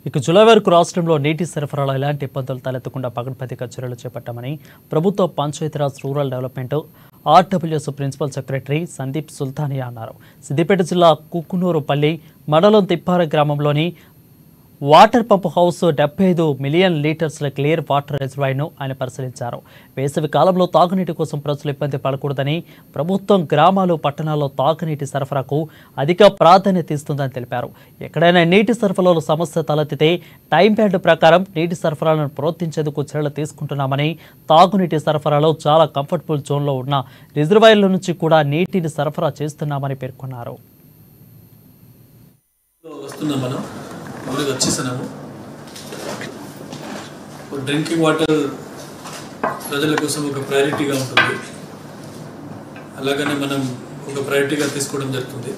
ఇక జులై వరకు రాష్ట్రంలో నీటి సరఫరాలో ఎలాంటి ఇబ్బందులు తలెత్తకుండా పగడ్బందీగా చర్యలు చేపట్టామని ప్రభుత్వ Panchayati Raj rural development RWS principal secretary Sandeep Sultania అన్నారు సిద్దిపేట జిల్లా కుక్కునూరుపల్లి మండలం తిప్పార గ్రామంలోని వాటర్ పంప్ హౌస్ డెబ్బై ఐదు మిలియన్ లీటర్స్ల క్లియర్ వాటర్ రిజర్వాయర్ను ఆయన పరిశీలించారు వేసవి కాలంలో తాగునీటి కోసం ప్రజలు ఇబ్బంది పడకూడదని ప్రభుత్వం గ్రామాలు పట్టణాల్లో తాగునీటి సరఫరాకు అధిక ప్రాధాన్యత ఇస్తుందని తెలిపారు ఎక్కడైనా నీటి సరఫరాలో సమస్య తలెత్తితే టైం బ్యాండ్ ప్రకారం నీటి సరఫరాలను ప్రోత్సహించేందుకు చర్యలు తీసుకుంటున్నామని తాగునీటి సరఫరాలో చాలా కంఫర్టబుల్ జోన్లో ఉన్న రిజర్వాయర్ల నుంచి కూడా నీటిని సరఫరా చేస్తున్నామని పేర్కొన్నారు వస్తున్నాం మనం ఊరికి వచ్చేసినాము డ్రింకింగ్ వాటర్ ప్రజల కోసం ఒక ప్రయారిటీగా ఉంటుంది అలాగనే మనం ఒక ప్రయారిటీగా తీసుకోవడం జరుగుతుంది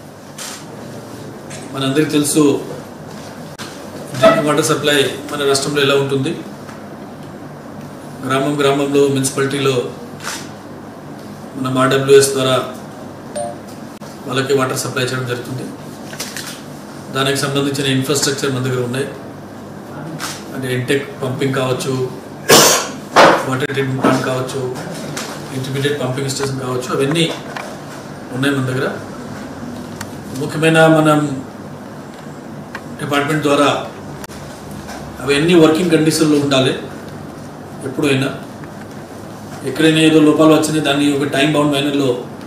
మనందరికీ తెలుసు డ్రింకింగ్ వాటర్ సప్లై మన రాష్ట్రంలో ఎలా ఉంటుంది గ్రామం గ్రామంలో మున్సిపాలిటీలో మనం ఆర్డబ్ల్యూఎస్ ద్వారా వాళ్ళకి వాటర్ సప్లై చేయడం జరుగుతుంది దానికి సంబంధించిన ఇన్ఫ్రాస్ట్రక్చర్ మన దగ్గర ఉన్నాయి అంటే ఇంటెక్ పంపింగ్ కావచ్చు వాటర్ ట్రీట్మెంట్ ప్లాంట్ కావచ్చు ఇంటర్మీడియట్ పంపింగ్ స్టేషన్ కావచ్చు అవన్నీ ఉన్నాయి మన దగ్గర ముఖ్యమైన మనం డిపార్ట్మెంట్ ద్వారా అవన్నీ వర్కింగ్ కండిషన్లో ఉండాలి ఎప్పుడైనా ఎక్కడైనా ఏదో లోపాలు వచ్చినాయి దాన్ని ఒక టైం బౌండ్ మేనర్లో